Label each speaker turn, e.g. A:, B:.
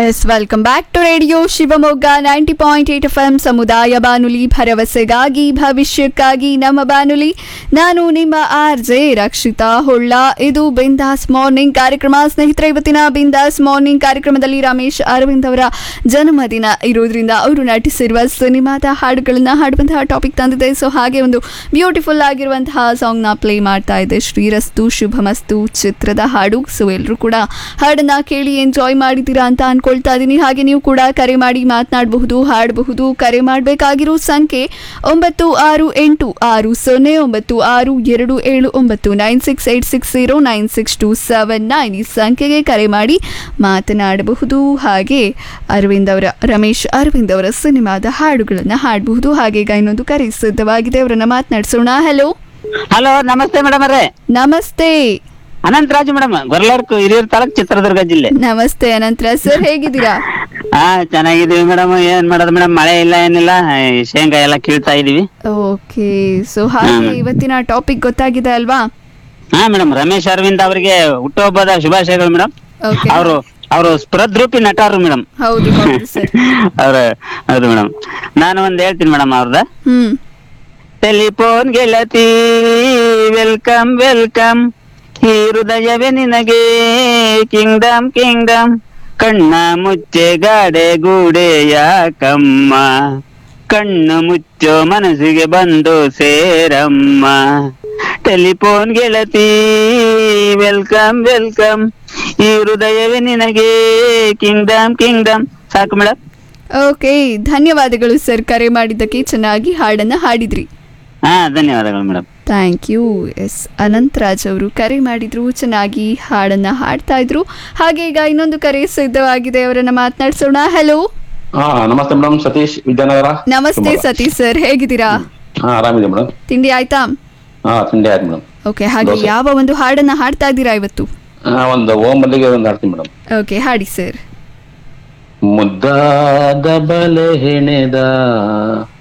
A: S welcome back to radio Shivamogga ninety point eight F M ಸಮುದಾಯ ಬಾನುಲಿ ಭರವಸೆಗಾಗಿ ಭವಿಷ್ಯಕ್ಕಾಗಿ ನಮ್ಮ ಬಾನುಲಿ ನಾನು ನಿಮ್ಮ ಆರ್ ಜೆ ರಕ್ಷಿತಾ ಹೊಳ್ಳ ಇದು ಬಿಂದಾಸ್ ಮಾರ್ನಿಂಗ್ ಕಾರ್ಯಕ್ರಮ ಸ್ನೇಹಿತರೆ ಇವತ್ತಿನ ಬಿಂದಾಸ್ ಮಾರ್ನಿಂಗ್ ಕಾರ್ಯಕ್ರಮದಲ್ಲಿ ರಮೇಶ್ ಅರವಿಂದ್ ಅವರ ಜನ್ಮದಿನ ಇರೋದ್ರಿಂದ ಅವರು ನಟಿಸಿರುವ ಸಿನಿಮಾದ ಹಾಡುಗಳನ್ನ ಹಾಡುವಂತಹ ಟಾಪಿಕ್ ತಂದಿದೆ ಸೊ ಹಾಗೆ ಒಂದು ಬ್ಯೂಟಿಫುಲ್ ಆಗಿರುವಂತಹ ಸಾಂಗ್ನ ಪ್ಲೇ ಮಾಡ್ತಾ ಇದೆ ಶ್ರೀರಸ್ತು ಶುಭಮಸ್ತು ಚಿತ್ರದ ಹಾಡು ಸೊ ಎಲ್ಲರೂ ಕೂಡ ಹಾಡನ್ನ ಕೇಳಿ ಎಂಜಾಯ್ ಮಾಡಿದ್ದೀರಾ ಅಂತ ಅನ್ಕೊಳ್ತಾ ಇದ್ದೀನಿ ಹಾಗೆ ನೀವು ಕೂಡ ಕರೆ ಮಾಡಿ ಮಾತನಾಡಬಹುದು ಹಾಡಬಹುದು ಕರೆ ಮಾಡಬೇಕಾಗಿರೋ ಸಂಖ್ಯೆ ಒಂಬತ್ತು ಆರು ಎಂಟು ಆರು ಸೊನ್ನೆ ಒಂಬತ್ತು ಆರು ಎರಡು ಏಳು ಒಂಬತ್ತು nine six eight six zero nine six two seven nine ಈ ಸಂಖ್ಯೆಗೆ ಕರೆ ಮಾಡಿ ಮಾತನಾಡಬಹುದು ಹಾಗೆ ಅರವಿಂದ್ ಅವರ ರಮೇಶ್ ಅರವಿಂದ್ ಅವರ ಸಿನಿಮಾದ ಹಾಡುಗಳನ್ನು ಹಾಡಬಹುದು ಹಾಗೆ ಈಗ ಇನ್ನೊಂದು ಕರೆ ಸಿದ್ಧವಾಗಿದೆ ಅವರನ್ನ ಮಾತನಾಡಿಸೋಣ ಹಲೋ
B: ಹಲೋ ನಮಸ್ತೆ ಮೇಡಮ್ ಅವರೇ
A: ನಮಸ್ತೆ
B: ಅನಂತರಾಜ್ ಮೇಡಮ್ ಗೊರ್ಲಾರ್ಕು ಹಿರಿಯೂರು ತಾಲೂಕ್ ಚಿತ್ರದುರ್ಗ ಜಿಲ್ಲೆ
A: ನಮಸ್ತೆ ಅನಂತರ ಸರ್ ಹೇಗಿದ್ದೀರಾ
B: ಹಾ ಚೆನ್ನಾಗಿದೀವಿ ಮೇಡಮ್ ಏನ್ ಮಾಡೋದು ಮೇಡಮ್ ಮಳೆ ಇಲ್ಲ ಏನಿಲ್ಲ ಈ ಶೇಂಗಾ ಎಲ್ಲ ಕೀಳ್ತಾ ಇದೀವಿ
A: ಓಕೆ ಸೊ ಹಾಗೆ
B: ಹ್ಮ್.
A: ಇವತ್ತಿನ ಟಾಪಿಕ್ ಗೊತ್ತಾಗಿದೆ ಅಲ್ವಾ
B: ಹಾ ಮೇಡಮ್ ರಮೇಶ್ ಅರವಿಂದ್ ಅವರಿಗೆ ಹುಟ್ಟುಹಬ್ಬದ ಶುಭಾಶಯಗಳು ಮೇಡಮ್
A: ಓಕೆ
B: ಅವರು ಅವರು ಸ್ಪೃದ್ರೂಪಿ ನಟರು ಮೇಡಮ್
A: ಹೌದು ಹೌದು ಸರ್
B: ಅವ್ರ ಹೌದು ಮೇಡಮ್ ನಾನು ಒಂದ್ ಹೇಳ್ತೀನಿ ಮೇಡಮ್ ಅವ್ರದ
A: ಹ್ಮ್
B: ಟೆಲಿಫೋನ್ ಗೆಳತಿ ವೆಲ್ಕಮ್ ವೆಲ್ಕಮ್ ಈ ಹೃದಯವೇ ನಿನಗೆ ಕಿಂಗ್ಡಮ್ ಕಿಂಗ್ಡಮ್ ಕಣ್ಣ ಮುಚ್ಚೆ ಗಾಡೆ ಗೂಡೆ ಯಾಕಮ್ಮ ಕಣ್ಣು ಮುಚ್ಚೋ ಮನಸ್ಸಿಗೆ ಬಂದು ಸೇರಮ್ಮ ಟೆಲಿಫೋನ್ ಗೆಳತಿ ವೆಲ್ಕಮ್ ವೆಲ್ಕಮ್ ಈ ಹೃದಯವೇ ನಿನಗೆ ಕಿಂಗ್ಡಮ್ ಕಿಂಗ್ಡಮ್ ಸಾಕು ಮೇಡಮ್
A: ಓಕೆ ಧನ್ಯವಾದಗಳು ಸರ್ ಕರೆ ಮಾಡಿದ್ದಕ್ಕೆ ಚೆನ್ನಾಗಿ ಹಾಡನ್ನ ಹಾಡಿದ್ರಿ
B: ಹಾ ಧನ್ಯವಾದಗಳು madam
A: thank you yes Anantharaj ಅವರು ಕರೆ ಮಾಡಿದ್ರು ಚೆನ್ನಾಗಿ ಹಾಡನ್ನ ಹಾಡ್ತಾ ಇದ್ರು ಹಾಗೆ ಈಗ ಇನ್ನೊಂದು ಕರೆ ಸಿದ್ಧವಾಗಿದೆ ಅವರನ್ನ ಮಾತನಾಡಿಸೋಣ ಹಲೋ
C: ಹಾ ನಮಸ್ತೆ ಮೇಡಮ್ ಸತೀಶ್ ವಿದ್ಯಾನಗರ
A: ನಮಸ್ತೆ
C: ಶಿವಮೊಗ್ಗ.
A: ಸತೀಶ್ ಸರ್ ಹೇಗಿದ್ದೀರಾ
C: ಹಾ ಆರಾಮಿದೆ ಮೇಡಮ್
A: ತಿಂಡಿ ಆಯ್ತಾ
C: ಹಾ ತಿಂಡಿ ಆಯ್ತು ಮೇಡಮ್
A: ಓಕೆ ಹಾಗೆ
C: ದೋಸೆ.
A: ಯಾವ ಒಂದು ಹಾಡನ್ನ ಹಾಡ್ತಾ ಇದ್ದೀರಾ ಇವತ್ತು
C: ಹಾ ಒಂದು ಓಂ ಮಲ್ಲಿಗೆ ಒಂದು ಆಡ್ತೀನಿ ಮೇಡಮ್
A: ಓಕೆ ಹಾಡಿ ಸರ್
C: ಮುದ್ದಾದ ಬಲೆ ಹೆಣೆದ